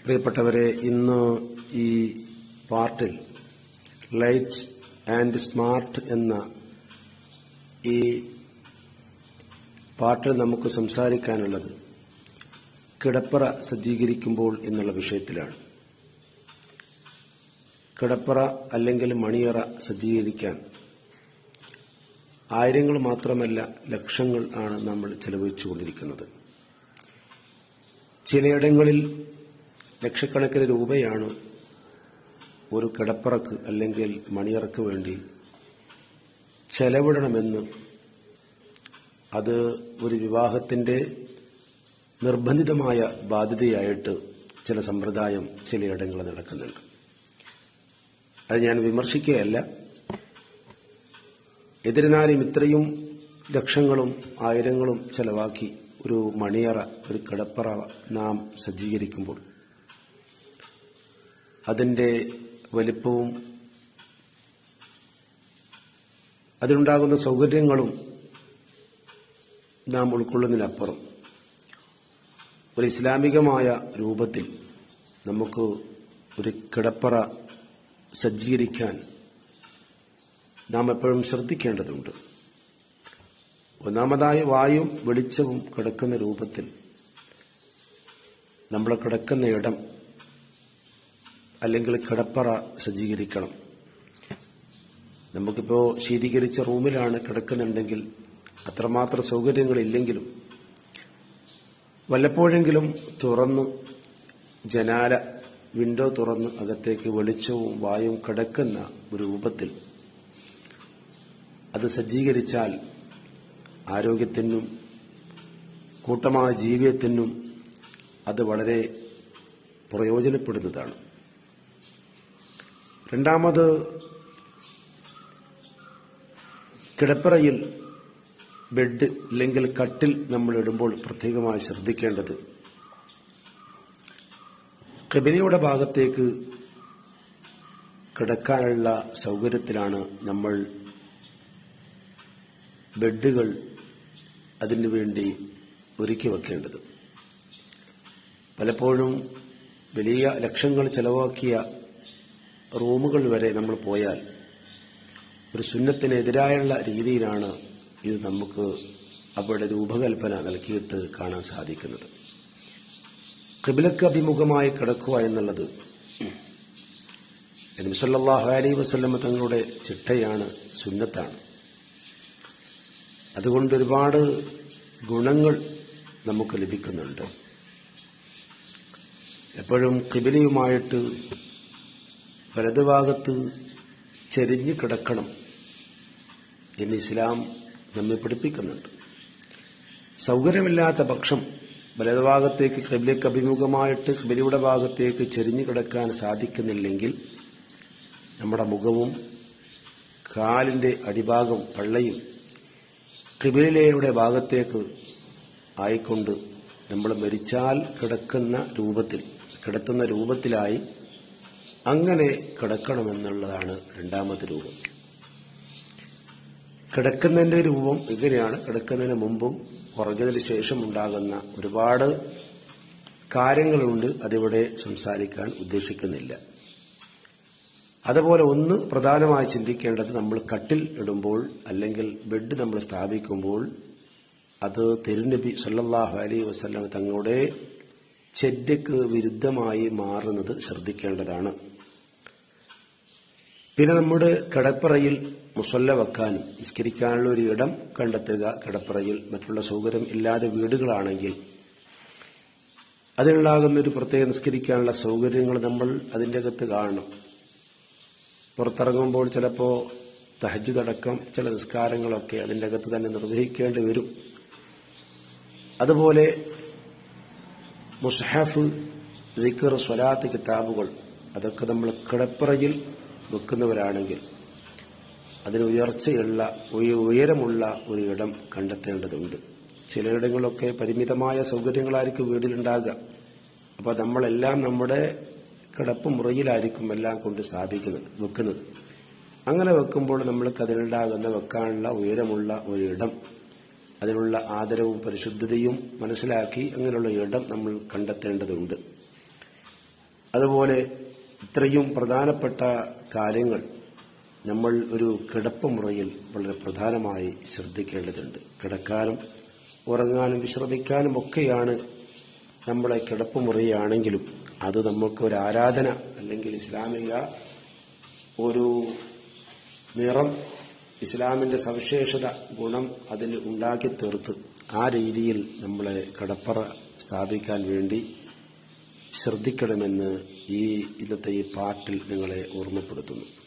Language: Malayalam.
പ്രിയപ്പെട്ടവരെ ഇന്ന് ഈ പാർട്ടിൽ ലൈറ്റ് ആൻഡ് സ്മാർട്ട് എന്ന ഈ പാർട്ടിൽ നമുക്ക് സംസാരിക്കാനുള്ളത് കിടപ്പറ സജ്ജീകരിക്കുമ്പോൾ എന്നുള്ള വിഷയത്തിലാണ് കിടപ്പറ അല്ലെങ്കിൽ മണിയറ സജ്ജീകരിക്കാൻ ആയിരങ്ങൾ മാത്രമല്ല ലക്ഷങ്ങൾ ആണ് നമ്മൾ ചെലവഴിച്ചുകൊണ്ടിരിക്കുന്നത് ചിലയിടങ്ങളിൽ ലക്ഷക്കണക്കിന് രൂപയാണ് ഒരു കിടപ്പറക്ക് അല്ലെങ്കിൽ മണിയറക്ക് വേണ്ടി ചെലവിടണമെന്ന് അത് ഒരു വിവാഹത്തിന്റെ നിർബന്ധിതമായ ബാധ്യതയായിട്ട് ചില സമ്പ്രദായം ചിലയിടങ്ങളിൽ നടക്കുന്നുണ്ട് അത് ഞാൻ വിമർശിക്കുകയല്ല എന്നിരുന്നാലും ഇത്രയും ലക്ഷങ്ങളും ആയിരങ്ങളും ചെലവാക്കി ഒരു മണിയറ ഒരു കിടപ്പറ നാം സജ്ജീകരിക്കുമ്പോൾ അതിന്റെ വലിപ്പവും അതിനുണ്ടാകുന്ന സൗകര്യങ്ങളും നാം ഉൾക്കൊള്ളുന്നതിനപ്പുറം ഒരു ഇസ്ലാമികമായ രൂപത്തിൽ നമുക്ക് ഒരു കിടപ്പറ സജ്ജീകരിക്കാൻ നാം എപ്പോഴും ശ്രദ്ധിക്കേണ്ടതുണ്ട് ഒന്നാമതായി വായും വെളിച്ചവും കിടക്കുന്ന രൂപത്തിൽ നമ്മൾ കിടക്കുന്ന ഇടം അല്ലെങ്കിൽ കിടപ്പറ സജ്ജീകരിക്കണം നമുക്കിപ്പോ ശീതീകരിച്ച റൂമിലാണ് കിടക്കുന്നുണ്ടെങ്കിൽ അത്രമാത്രം സൗകര്യങ്ങളില്ലെങ്കിലും വല്ലപ്പോഴെങ്കിലും തുറന്ന് ജനാല വിൻഡോ തുറന്ന് അകത്തേക്ക് വെളിച്ചവും വായും കിടക്കുന്ന ഒരു രൂപത്തിൽ അത് സജ്ജീകരിച്ചാൽ ആരോഗ്യത്തിനും കൂട്ടമായ ജീവിതത്തിനും അത് വളരെ പ്രയോജനപ്പെടുന്നതാണ് രണ്ടാമത് കിടപ്പറയിൽ ബെഡ് അല്ലെങ്കിൽ കട്ടിൽ നമ്മൾ ഇടുമ്പോൾ പ്രത്യേകമായി ശ്രദ്ധിക്കേണ്ടത് കബിലയുടെ ഭാഗത്തേക്ക് കിടക്കാനുള്ള സൗകര്യത്തിലാണ് നമ്മൾ ബെഡുകൾ അതിനു വേണ്ടി ഒരുക്കി വെക്കേണ്ടത് പലപ്പോഴും വലിയ ലക്ഷങ്ങൾ ചെലവാക്കിയ റൂമുകൾ വരെ നമ്മൾ പോയാൽ ഒരു സുന്നത്തിനെതിരായുള്ള രീതിയിലാണ് ഇത് നമുക്ക് അവിടെ രൂപകൽപ്പന നൽകിയിട്ട് കാണാൻ സാധിക്കുന്നത് കിബിലക്ക് അഭിമുഖമായി കിടക്കുക എന്നുള്ളത് നബിസല്ലാഹു അലൈ വസ്ലമ തങ്ങളുടെ ചിട്ടയാണ് സുന്നത്താണ് അതുകൊണ്ട് ഒരുപാട് ഗുണങ്ങൾ നമുക്ക് ലഭിക്കുന്നുണ്ട് എപ്പോഴും കിബിലയുമായിട്ട് വലതുഭാഗത്ത് ചെരിഞ്ഞു കിടക്കണം എന്ന് ഇസ്ലാം നമ്മെ പഠിപ്പിക്കുന്നുണ്ട് സൗകര്യമില്ലാത്ത പക്ഷം വലതുഭാഗത്തേക്ക് കിബിലയ്ക്ക് അഭിമുഖമായിട്ട് കിബിലയുടെ ഭാഗത്തേക്ക് ചെരിഞ്ഞു കിടക്കാൻ സാധിക്കുന്നില്ലെങ്കിൽ നമ്മുടെ മുഖവും കാലിന്റെ അടിഭാഗം പള്ളയും കിബിലയുടെ ഭാഗത്തേക്ക് ആയിക്കൊണ്ട് നമ്മൾ മരിച്ചാൽ കിടക്കുന്ന രൂപത്തിൽ കിടത്തുന്ന രൂപത്തിലായി അങ്ങനെ കിടക്കണമെന്നുള്ളതാണ് രണ്ടാമത്തെ രൂപം കിടക്കുന്നതിന്റെ രൂപം ഇങ്ങനെയാണ് കിടക്കുന്നതിന് മുമ്പും കുറഞ്ഞതിന് ശേഷം ഉണ്ടാകുന്ന ഒരുപാട് കാര്യങ്ങളുണ്ട് അതിവിടെ സംസാരിക്കാൻ ഉദ്ദേശിക്കുന്നില്ല അതുപോലെ ഒന്ന് പ്രധാനമായി ചിന്തിക്കേണ്ടത് നമ്മൾ കട്ടിൽ ഇടുമ്പോൾ അല്ലെങ്കിൽ ബെഡ് നമ്മൾ സ്ഥാപിക്കുമ്പോൾ അത് തിരുനബി സല്ലാഹു അലൈ വസ്ലാം തങ്ങളുടെ ചെറ്റയ്ക്ക് വിരുദ്ധമായി മാറുന്നത് ശ്രദ്ധിക്കേണ്ടതാണ് പിന്നെ നമ്മുടെ കിടപ്പറയിൽ മുസല്ല വെക്കാനും നിസ്കരിക്കാനുള്ള ഒരു ഇടം കണ്ടെത്തുക കിടപ്പറയിൽ മറ്റുള്ള സൗകര്യം ഇല്ലാതെ വീടുകളാണെങ്കിൽ അതിനുണ്ടാകുന്ന ഒരു പ്രത്യേക നിസ്കരിക്കാനുള്ള സൗകര്യങ്ങൾ നമ്മൾ അതിൻ്റെ അകത്ത് കാണണം പുറത്തിറങ്ങുമ്പോൾ ചിലപ്പോൾ തഹജുദടക്കം ചില നിസ്കാരങ്ങളൊക്കെ അതിൻ്റെ അകത്ത് തന്നെ നിർവഹിക്കേണ്ടി വരും അതുപോലെ മുസ്ഹഫ് റിക്കർ സ്വലാത്ത് കിതാബുകൾ അതൊക്കെ നമ്മൾ കിടപ്പറയിൽ വെക്കുന്നവരാണെങ്കിൽ അതിന് ഉയർച്ചയുള്ള ഉയരമുള്ള ഒരു ഇടം കണ്ടെത്തേണ്ടതുണ്ട് ചിലയിടങ്ങളിലൊക്കെ പരിമിതമായ സൗകര്യങ്ങളായിരിക്കും വീട്ടിലുണ്ടാകുക അപ്പോൾ നമ്മളെല്ലാം നമ്മുടെ കിടപ്പ് മുറിയിലായിരിക്കും എല്ലാം കൊണ്ട് സ്ഥാപിക്കുന്നത് വെക്കുന്നത് അങ്ങനെ വെക്കുമ്പോൾ നമ്മൾക്ക് അതിനുണ്ടാകുന്ന വെക്കാനുള്ള ഉയരമുള്ള ഒരു ഇടം അതിനുള്ള ആദരവും പരിശുദ്ധതയും മനസ്സിലാക്കി അങ്ങനെയുള്ള ഇടം നമ്മൾ കണ്ടെത്തേണ്ടതുണ്ട് അതുപോലെ ഇത്രയും പ്രധാനപ്പെട്ട കാര്യങ്ങൾ നമ്മൾ ഒരു കിടപ്പ് മുറയിൽ വളരെ പ്രധാനമായി ശ്രദ്ധിക്കേണ്ടതുണ്ട് കിടക്കാനും ഉറങ്ങാനും വിശ്രമിക്കാനും ഒക്കെയാണ് നമ്മളെ കിടപ്പ് മുറിയാണെങ്കിലും അത് നമുക്ക് ഒരു ആരാധന അല്ലെങ്കിൽ ഇസ്ലാമിക ഒരു നിറം ഇസ്ലാമിന്റെ സവിശേഷത ഗുണം അതിൽ ഉണ്ടാക്കി തീർത്ത് ആ രീതിയിൽ നമ്മളെ കടപ്പറ സ്ഥാപിക്കാൻ വേണ്ടി ശ്രദ്ധിക്കണമെന്ന് ഈ ഇന്നത്തെ ഈ പാട്ടിൽ നിങ്ങളെ ഓർമ്മപ്പെടുത്തുന്നു